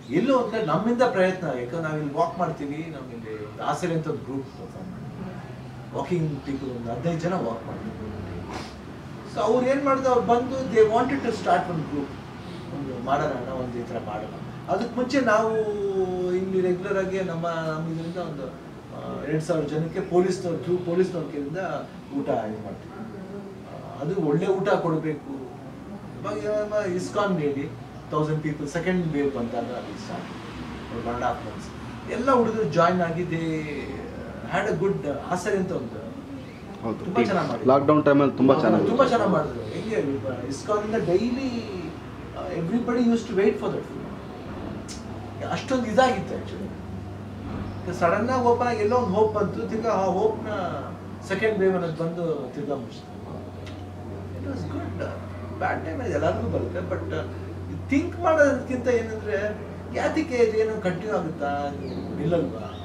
ಎಲ್ಲೋ ಒಂದು ಕಡೆ ನಮ್ಮಿಂದ ಪ್ರಯತ್ನ ಯಾಕಂದ್ರೆ ನಾವು ಇಲ್ಲಿ ವಾಕ್ ಮಾಡ್ತೀವಿ ನಮಗೆ ಒಂದು ಆಸರೆ ಅಂತ ಒಂದು ಗ್ರೂಪ್ ವಾಕಿಂಗ್ ಪೀಪಲ್ ಒಂದು ಹದಿನೈದು ಜನ ವಾಕ್ ಮಾಡ್ತೀವಿ ಸೊ ಅವ್ರು ಏನು ಮಾಡಿದ್ರು ಅವ್ರು ಬಂದು ದೇ ವಾಂಟೆಡ್ ಟು ಸ್ಟಾರ್ಟ್ ಒಂದು ಗ್ರೂಪ್ ಒಂದು ಮಾಡೋಣ ಅಣ್ಣ, ಒಂದು ಈ ಥರ ಮಾಡೋಣ ಅದಕ್ಕೆ ಮುಂಚೆ ನಾವು ಇಲ್ಲಿ ರೆಗ್ಯುಲರ್ ಆಗಿ ನಮ್ಮ ನಮ್ಮ ಇದರಿಂದ ಒಂದು ಎರಡು ಸಾವಿರ ಜನಕ್ಕೆ ಪೊಲೀಸ್ನವ್ರ ಥ್ರೂ ಪೊಲೀಸ್ನವ್ರ ಕೈಯಿಂದ ಊಟ ಇದು ಮಾಡ್ತೀವಿ ಆ, ಅದು ಒಳ್ಳೆ ಊಟ ಕೊಡಬೇಕು ಇವಾಗ ಇಸ್ಕಾನ್ ಹೇಳಿ ತೌಸಂಡ್ ಪೀಪಲ್ ಸೆಕೆಂಡ್ ವೇವ್ ಬಂದಾಗ ಅದು start one and half months ಎಲ್ಲ ಹುಡುಗರು ಜಾಯ್ನ್ ಆಗಿದೆ ಹ್ಯಾಡ್ ಅ ಗುಡ್ ಆಸರೆ ಅಂತ ಒಂದು ಹೌದು ತುಂಬಾ ಚೆನ್ನಾಗಿ ಮಾಡಿದ್ರು. ಲಾಕ್ಡೌನ್ ಟೈಮಲ್ಲಿ ತುಂಬ ಹೌದು, ಚೆನ್ನಾಗಿ ತುಂಬಾ ಚೆನ್ನಾಗಿ ಮಾಡಿದ್ರು ಹೆಂಗೆ ಇಸ್ಕಾನ್ ಇಂದ daily everybody use to wait for that ಅಷ್ಟೊಂದು ಇದಾಗಿತ್ತು ಆ್ಯಕ್ಚುಲಿ ಸಡನ್ ಆಗಿ ಓಪನ್ ಆಗಿ ಎಲ್ಲೋ ಒಂದು ಹೋಪ್ ಬಂತು ತಿರ್ಗಾ ಆ ಹೋಪ್ನ ಸೆಕೆಂಡ್ ವೇವ್ ಅನ್ನೋದು ಬಂದು ತಿರ್ಗಾ ಮುಗಿಸ್ತು it was good bad time ಎಲ್ಲರಿಗೂ ಬರುತ್ತೆ ಬಟ್ ಥಿಂಕ್ ಮಾಡೋದಕ್ಕಿಂತ ಏನಂದ್ರೆ ಯಾತಿಗೆ ಏನು ಕಂಟಿನ್ಯೂ ಆಗುತ್ತಾ ನಿಲ್ಲಲ್ವಾ